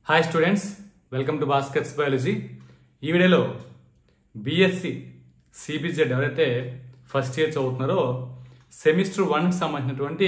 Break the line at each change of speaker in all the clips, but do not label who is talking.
hi students welcome to baskets biology ఈ వీడియోలో BSc CBZ ఎవరైతే ఫస్ట్ ఇయర్ చదువుతున్నారో సెమిస్టర్ వన్కి సంబంధించినటువంటి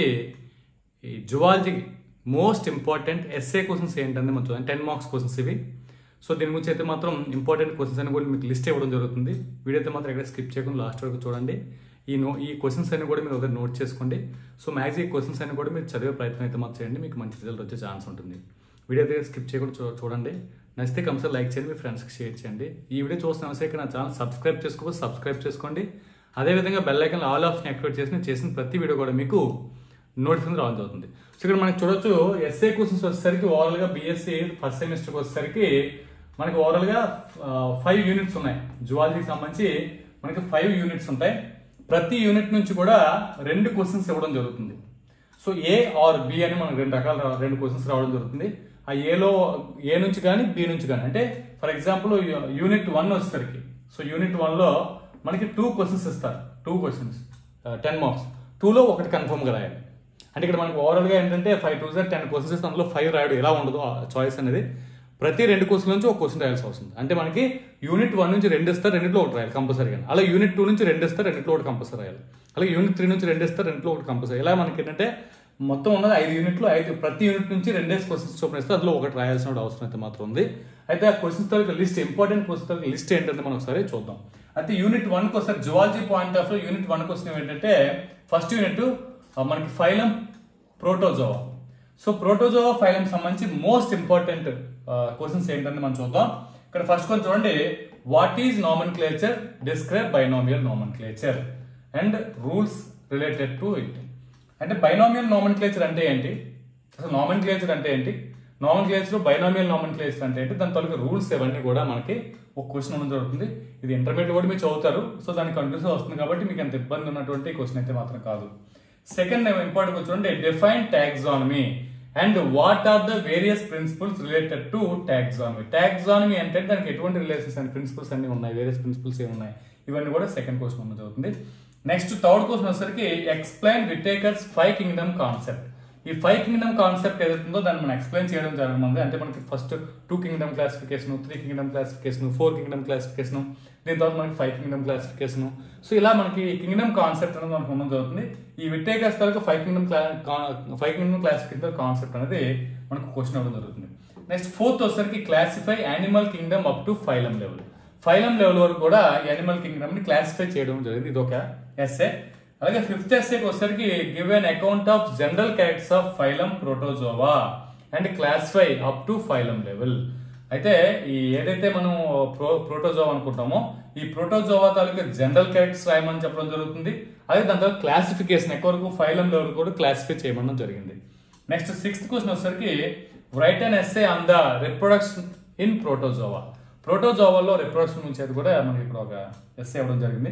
ఈ zoology most important SA questions ఏంటంటే మనం చూద్దాం టెన్ మార్క్స్ క్వశ్చన్స్ ఇవి సో దీని గురించి అయితే మాత్రం ఇంపార్టెంట్ క్వశ్చన్స్ అని కూడా మీకు లిస్ట్ ఇవ్వడం జరుగుతుంది వీడియో అయితే మాత్రం ఎక్కడ స్కిప్ చేయకుండా లాస్ట్ వరకు చూడండి ఈ నో ఈ క్వశ్చన్స్ అన్ని కూడా మీరు ఒకటి నోట్ చేసుకోండి సో మ్యాక్స్ ఈ క్వశ్చన్స్ అన్ని కూడా మీరు చదివే ప్రయత్నం అయితే మాత్రం చేయండి మీకు మంచి రిజల్ట్ వచ్చే ఛాన్స్ ఉంటుంది వీడియో అయితే స్కిప్ చేయకుండా చూ- చూడండి నచ్చితే కంపల్సరీ లైక్ చేయండి మీ ఫ్రెండ్స్కి షేర్ చేయండి ఈ వీడియో చూస్తున్న అవసరం నా ఛానల్ సబ్స్క్రైబ్ చేసుకోవచ్చు సబ్స్క్రైబ్ చేసుకోండి అదేవిధంగా bell icon all option activate చేసి నేను చేసిన ప్రతి వీడియో కూడా మీకు నోటిఫికేషన్ రావడం జరుగుతుంది సో ఇక్కడ మనకి చూడొచ్చు ఎస్ఏ క్వశ్చన్స్ వచ్చేసరికి ఓవరాల్ గా బీఎస్సీ ఫస్ట్ సెమిస్టర్కి వచ్చేసరికి మనకి ఓవరాల్ గా ఫైవ్ యూనిట్స్ ఉన్నాయి జువాలజీకి సంబంధించి మనకి ఫైవ్ యూనిట్స్ ఉంటాయి ప్రతి యూనిట్ నుంచి కూడా రెండు క్వశ్చన్స్ ఇవ్వడం జరుగుతుంది సో ఏ ఆర్ బి అని మనకు రెండు రకాల రా- రెండు క్వశ్చన్స్ రావడం జరుగుతుంది ఆ ఏలో ఏ నుంచి కానీ బి నుంచి కానీ అంటే ఫర్ ఎగ్జాంపుల్ యూనిట్ వన్ వచ్చేసరికి సో యూనిట్ వన్ లో మనకి టూ క్వశ్చన్స్ ఇస్తారు టూ క్వశ్చన్స్ టెన్ మార్క్స్ టూలో ఒకటి కన్ఫర్మ్ గా రాయాలి అంటే ఇక్కడ మనకి ఓవరాల్ గా ఏంటంటే five two sir ten questions ఇస్తే అందులో ఫైవ్ రాయడం ఎలా ఉండదు చాయిస్ అనేది ప్రతి రెండు క్వశ్చన్ నుంచి ఒక క్వశ్చన్ రాయాల్సి వస్తుంది అంటే మనకి యూనిట్ వన్ నుంచి రెండు ఇస్తారు రెండిట్లో ఒకటి రాయాలి కంపల్సరీగా అలా యూనిట్ టూ నుంచి రెండు ఇస్తారు రెండిట్లో ఒకటి కంపల్సరీ రాయాలి అలాగే యూనిట్ త్రీ నుంచి రెండు ఇస్తారు రెండిట్లో ఒకటి కంపల్సరీ ఇలా మనకి ఏంటంటే మొత్తం ఉన్నది ఐదు యూనిట్లు ఐదు ప్రతి యూనిట్ నుంచి రెండేసి క్వశ్చన్స్ చొప్పున ఇస్తే అందులో ఒకటి రాయాల్సిన అవసరం అయితే మాత్రం ఉంది అయితే ఆ క్వశ్చన్స్ తో లిస్ట్ ఇంపార్టెంట్ క్వశ్చన్స్ తో లిస్ట్ ఏంటంటే మనం ఒకసారి చూద్దాం అయితే యూనిట్ వన్ ఒకసారి zoology point of unit one question ఏంటంటే ఫస్ట్ యూనిట్ మనకి phylum protozoa so protozoa phylum సంబంధించి మోస్ట్ ఇంపార్టెంట్ క్వశ్చన్స్ ఏంటంటే మనం చూద్దాం ఇక్కడ ఫస్ట్ కొంచెం చూడండి what is nomenclature describe binomial nomenclature and rules related to it అంటే బైనామియల్ నామన్ క్లేచర్ అంటే ఏంటి అసలు నామన్ క్లేచర్ అంటే ఏంటి నామన్ క్లేచర్ బైనామియల్ నామన్ క్లేచర్ అంటే ఏంటి దాని తాలూకు రూల్స్ ఇవన్నీ కూడా మనకి ఒక క్వశ్చన్ ఉండడం జరుగుతుంది ఇది ఇంటర్మీడియట్ కూడా మీరు చదువుతారు సో దానికి కంటిన్యూస్ వస్తుంది కాబట్టి మీకు అంత ఇబ్బంది ఉన్నటువంటి క్వశ్చన్ అయితే మాత్రం కాదు సెకండ్ ఇంపార్టెంట్ క్వశ్చన్ అంటే define taxonomy and what are the various principles related to taxonomy taxonomy అంటే దానికి ఎటువంటి రిలేషన్స్ అండ్ ప్రిన్సిపల్స్ అన్ని ఉన్నాయి వేరియస్ ప్రిన్సిపల్స్ ఏమి ఉన్నాయి ఇవన్నీ కూడా సెకండ్ క్వశ్చన్ ఉండడం జరుగుతుంది నెక్స్ట్ థర్డ్ క్వశ్చన్ వచ్చేసరికి explain Whittaker's five kingdom concept ఈ ఫైవ్ కింగ్డమ్ కాన్సెప్ట్ ఏదైతుందో దాన్ని మనం ఎక్స్ప్లెయిన్ చేయడం జరుగుతుంది అంటే మనకి first two kingdom classification three kingdom classification four kingdom classification దీని తర్వాత మనకి ఫైవ్ కింగ్డమ్ క్లాసిఫికేషన్ సో ఇలా మనకి కింగ్డమ్ కాన్సెప్ట్ అనేది మనకు ఉండడం జరుగుతుంది ఈ విట్టేకస్ తాలూకు five kingdom five kingdom classification concept అనేది మనకు క్వశ్చన్ అవ్వడం జరుగుతుంది నెక్స్ట్ ఫోర్త్ వచ్చేసరికి classify animal kingdom up to phylum level phylum level వరకు కూడా యానిమల్ కింగ్డమ్ ని క్లాసిఫై చేయడం జరిగింది ఇది ఒక ఎస్ఏ అలాగే ఫిఫ్త్ ఎస్ఏకి వచ్చేసరికి give an account of general characters of phylum protozoa and classify up to phylum level అయితే ఈ ఏదైతే మనం ప్రో ప్రోటోజోవా అనుకుంటామో ఈ ప్రోటోజోవా తాలూకా జనరల్ క్యారెక్టర్స్ రాయమని చెప్పడం జరుగుతుంది అదే దాని తర్వాత క్లాసిఫికేషన్ ఎక్కువ వరకు ఫైలం లెవెల్ కూడా క్లాసిఫై చేయమడం జరిగింది నెక్స్ట్ సిక్స్త్ క్వశ్చన్ వచ్చేసరికి write and SA on the reproduction in protozoa ప్రోటోజోవాలో రిప్రొడక్షన్ నుంచి అది కూడా మనకి ఇప్పుడు ఒక ఎస్ఏ ఇవ్వడం జరిగింది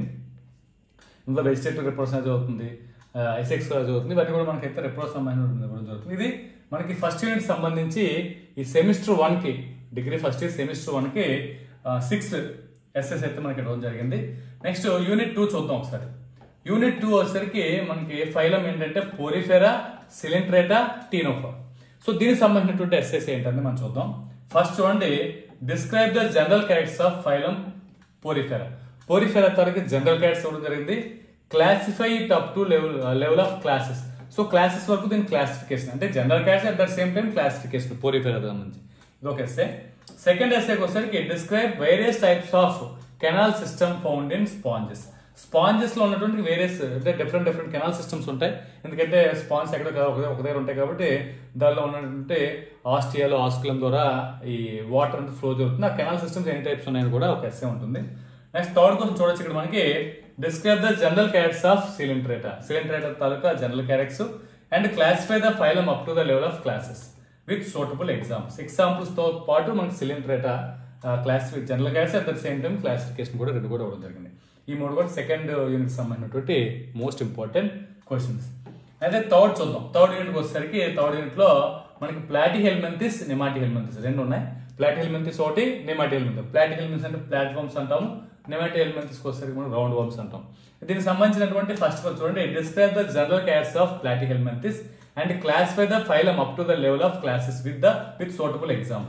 ఇందులో వెజిటేటివ్ రిప్రొడక్షన్ అది అవుతుంది ఎసెక్స్ అది అవుతుంది ఇవన్నీ కూడా మనకైతే రిప్రొడక్షన్ సంబంధించిన ఇవ్వడం జరుగుతుంది ఇది మనకి ఫస్ట్ యూనిట్ సంబంధించి ఈ సెమిస్టర్ వన్ కి degree first year semester one కి సిక్స్ ఎస్ఎస్ అయితే మనకి ఇవ్వడం జరిగింది నెక్స్ట్ యూనిట్ టూ చూద్దాం ఒకసారి యూనిట్ టూ వచ్చేసరికి మనకి ఫైలం ఏంటంటే పోరిఫెరా సిలింట్రేటా టీనోఫా సో దీనికి సంబంధించినటువంటి ఎస్ఎస్ ఏంటంటే మనం చూద్దాం ఫస్ట్ చూడండి describe the general characters of phylum porifera porifera తరగతి జనరల్ క్యారెక్టర్స్ ఇవ్వడం జరిగింది classify it up to level level of classes so classes వరకు దీని క్లాసిఫికేషన్ అంటే general characters at the same time classification porifera సంబంధించి ఇది ఒక ఎస్ఏ సెకండ్ ఎస్ఏకి వచ్చేసరికి describe various types of canal system found in sponges sponges లో ఉన్నటువంటి వేరియస్ అంటే డిఫరెంట్ డిఫరెంట్ కెనాల్ సిస్టమ్స్ ఉంటాయి ఎందుకంటే స్పాంజ్ ఎక్కడ ఒక ఒక దగ్గర ఉంటాయి కాబట్టి దానిలో ఉన్నటువంటి ఆస్ట్రియాలో ఆస్కులం ద్వారా ఈ వాటర్ అంతా ఫ్లో జరుగుతుంది ఆ కెనాల్ సిస్టమ్స్ ఎన్ని టైప్స్ ఉన్నాయని కూడా ఒక ఎస్ఏ ఉంటుంది నెక్స్ట్ థర్డ్ కోసం చూడొచ్చు ఇక్కడ మనకి describe the general characters of coelenterata coelenterata తాలూకా general characters and classify the phylum up to the level of classes with suitable exams examples తో పాటు మనకి coelenterata classify general characters at the same time classification కూడా రెండు కూడా ఇవ్వడం జరిగింది ఈ మూడు కూడా సెకండ్ యూనిట్ సంబంధించినటువంటి మోస్ట్ ఇంపార్టెంట్ క్వశ్చన్స్ అయితే థర్డ్ చూద్దాం థర్డ్ యూనిట్ వచ్చేసరికి థర్డ్ యూనిట్ లో మనకి ప్లాటి హెల్మెంతిస్ నిమాటి హెల్మెంతిస్ రెండు ఉన్నాయి ప్లాటి హెల్మెంతిస్ ఒకటి నిమాటి హెల్మెంతిస్ ప్లాటి హెల్మెంతిస్ అంటే ప్లాట్ఫామ్స్ అంటాము నిమాటి హెల్మెంతిస్ వచ్చేసరికి మనం రౌండ్ వామ్స్ అంటాం దీనికి సంబంధించినటువంటి ఫస్ట్ చూడండి describe the general characters of platyhelminthes and classify the phylum up to the level of classes with the with suitable examples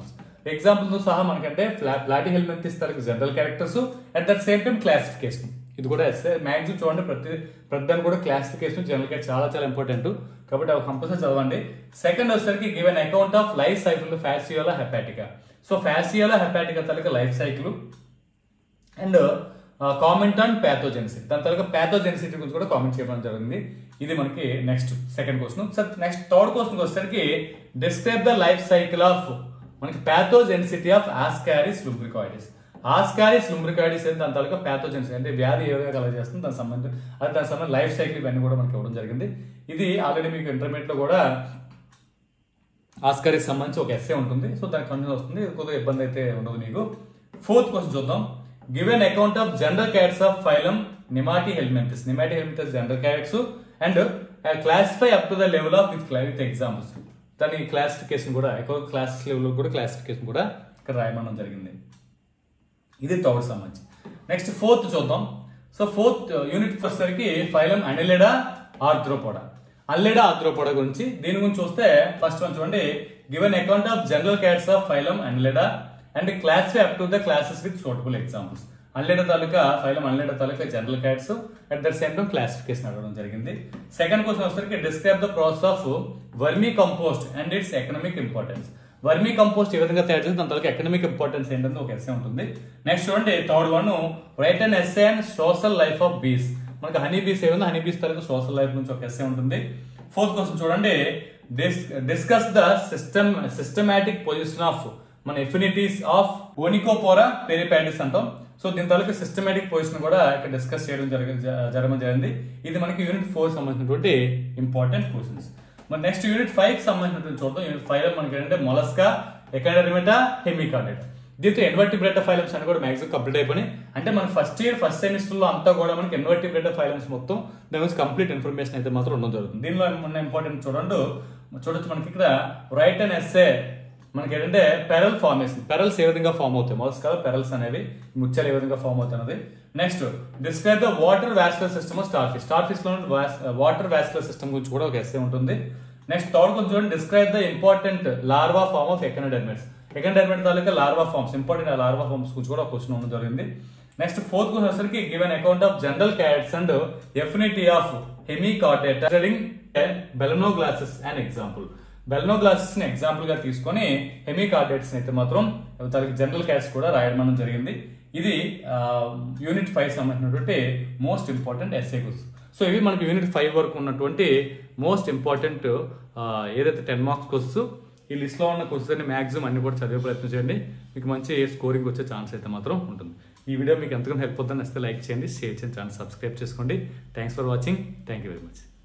example తో సహా మనకంటే ఫ్లా ఫ్లాటి హెల్మెట్ ఇస్తారు general characters at that same time classification ఇది కూడా SA maximum చూడండి ప్రతి ప్రతిదాని కూడా క్లాసిఫికేషన్ జనరల్ గా చాలా చాలా ఇంపార్టెంట్ కాబట్టి అవి కంపల్సరీ చదవండి సెకండ్ వచ్చేసరికి given account of life cycle fasciola hepatica so fasciola hepatica తలక life cycle and comment on pathogenicity దాని తర్వాత ప్యాథోజెన్సిటీ గురించి కూడా కామెంట్ చేయడం జరిగింది ఇది మనకి next second question sir next third question వచ్చేసరికి describe the life cycle of మనకి pathogenicity of ascaris lumbricoides ascaris lumbricoides అంటే దాని తాలూకా ప్యాథోజెన్సిటీ అంటే వ్యాధి ఏ విధంగా కలగ చేస్తుంది దాని సంబంధించి అది దాని సంబంధించిన లైఫ్ సైకిల్ ఇవన్నీ కూడా మనకి ఇవ్వడం జరిగింది ఇది ఆల్రెడీ మీకు ఇంటర్మీడియట్ లో కూడా ఆస్కారికి సంబంధించి ఒక ఎస్ఏ ఉంటుంది సో దానికి కంటిన్యూ వస్తుంది ఇది కొద్దిగా ఇబ్బంది అయితే ఉండదు మీకు ఫోర్త్ క్వశ్చన్ చూద్దాం give an account of general characters of phylum nemathelminthes nemathelminthes general characters and classify up to the level of with with examples దాని క్లాసిఫికేషన్ కూడా ఎక్కువ క్లాస్ లెవెల్ కూడా క్లాసిఫికేషన్ కూడా ఇక్కడ రాయమనం జరిగింది ఇది థర్డ్ సంబంధించి నెక్స్ట్ ఫోర్త్ చూద్దాం సో ఫోర్త్ యూనిట్ వచ్చేసరికి phylum annelida arthropoda annelida arthropoda గురించి దీని గురించి చూస్తే ఫస్ట్ వన్ చూడండి given account of general characters of phylum annelida and classify up to the classes with suitable examples annelida తాలూకా phylum annelida తాలూకా general characters at that same time classification అడగడం జరిగింది second question వచ్చేసరికి describe the process of vermicompost and its economic importance vermicompost ఏ విధంగా తయారు చేసి దాని తాలూకా economic importance ఏంటంటే ఒక ఎస్ఏ ఉంటుంది నెక్స్ట్ చూడండి third one write and SA and social life of bees మనకి హనీ బీస్ ఏముంది హనీ బీస్ తాలూకా సోషల్ లైఫ్ నుంచి ఒక ఎస్ఏ ఉంటుంది ఫోర్త్ క్వశ్చన్ చూడండి discuss the system systematic position of మన ఎఫినిటీస్ ఆఫ్ ఓనికోపోరా పెరిపాటిస్ అంటాం సో దీని తాలూకా సిస్టమేటిక్ పొజిషన్ కూడా ఇక్కడ డిస్కస్ చేయడం జరిగి జరగడం జరిగింది ఇది మనకి యూనిట్ ఫోర్ సంబంధించినటువంటి ఇంపార్టెంట్ క్వశ్చన్స్ మరి నెక్స్ట్ యూనిట్ ఫైవ్ సంబంధించినటువంటి చూద్దాం యూనిట్ ఫైవ్ లో మనకి ఏంటంటే మొలస్కా ఎకాడెమిటా హెమికాడెట్ దీంతో ఇన్వర్టిబ్రేట్ ఫైలమ్స్ అని కూడా మ్యాక్సిమం కంప్లీట్ అయిపోయినాయి అంటే మన ఫస్ట్ ఇయర్ ఫస్ట్ సెమిస్టర్ లో అంతా కూడా మనకి ఇన్వర్టిబ్రేట్ ఫైలమ్స్ మొత్తం దాని గురించి కంప్లీట్ ఇన్ఫర్మేషన్ అయితే మాత్రం ఉండడం జరుగుతుంది దీనిలో ఉన్న ఇంపార్టెంట్ చూడండి చూడొచ్చు మనకి ఇక్కడ రైట్ అండ్ ఎస్ఏ మనకి ఏంటంటే పెరల్ ఫార్మేషన్ పెరల్స్ ఏ విధంగా ఫామ్ అవుతాయి మొదలు కదా పెరల్స్ అనేవి ముత్యాలు ఏ విధంగా ఫామ్ అవుతున్నది next describe the water vascular system starfish starfish లో వాటర్ వాస్కులర్ సిస్టమ్ గురించి కూడా ఒక ఎస్ఏ ఉంటుంది నెక్స్ట్ థర్డ్ కొంచెం చూడండి describe the important larva form of echinoderms echinoderm తాలూకా larva forms important larva forms గురించి కూడా క్వశ్చన్ ఉండడం జరిగింది నెక్స్ట్ ఫోర్త్ క్వశ్చన్ వచ్చరికి given account of general characters and affinity of hemichordate balanoglossus and example balanoglossus ని example గా తీసుకొని హెమికార్డేట్స్ అయితే మాత్రం తనకి జనరల్ క్యాట్స్ కూడా రాయడం జరిగింది ఇది యూనిట్ ఫైవ్ సంబంధించినటువంటి most important SA question so ఇవి మనకి యూనిట్ ఫైవ్ వరకు ఉన్నటువంటి మోస్ట్ ఇంపార్టెంట్ ఏదైతే టెన్ మార్క్స్ క్వశ్చన్స్ ఈ లిస్ట్ లో ఉన్న క్వశ్చన్స్ మాక్సిమం అన్ని కూడా చదివే ప్రయత్నం చేయండి మీకు మంచి స్కోరింగ్ వచ్చే ఛాన్స్ అయితే మాత్రం ఉంటుంది ఈ వీడియో మీకు ఎంతగానో హెల్ప్ అవుతుందని వస్తే లైక్ చేయండి షేర్ చేయండి ఛానల్ సబ్స్క్రైబ్ చేసుకోండి thanks for watching thank you very much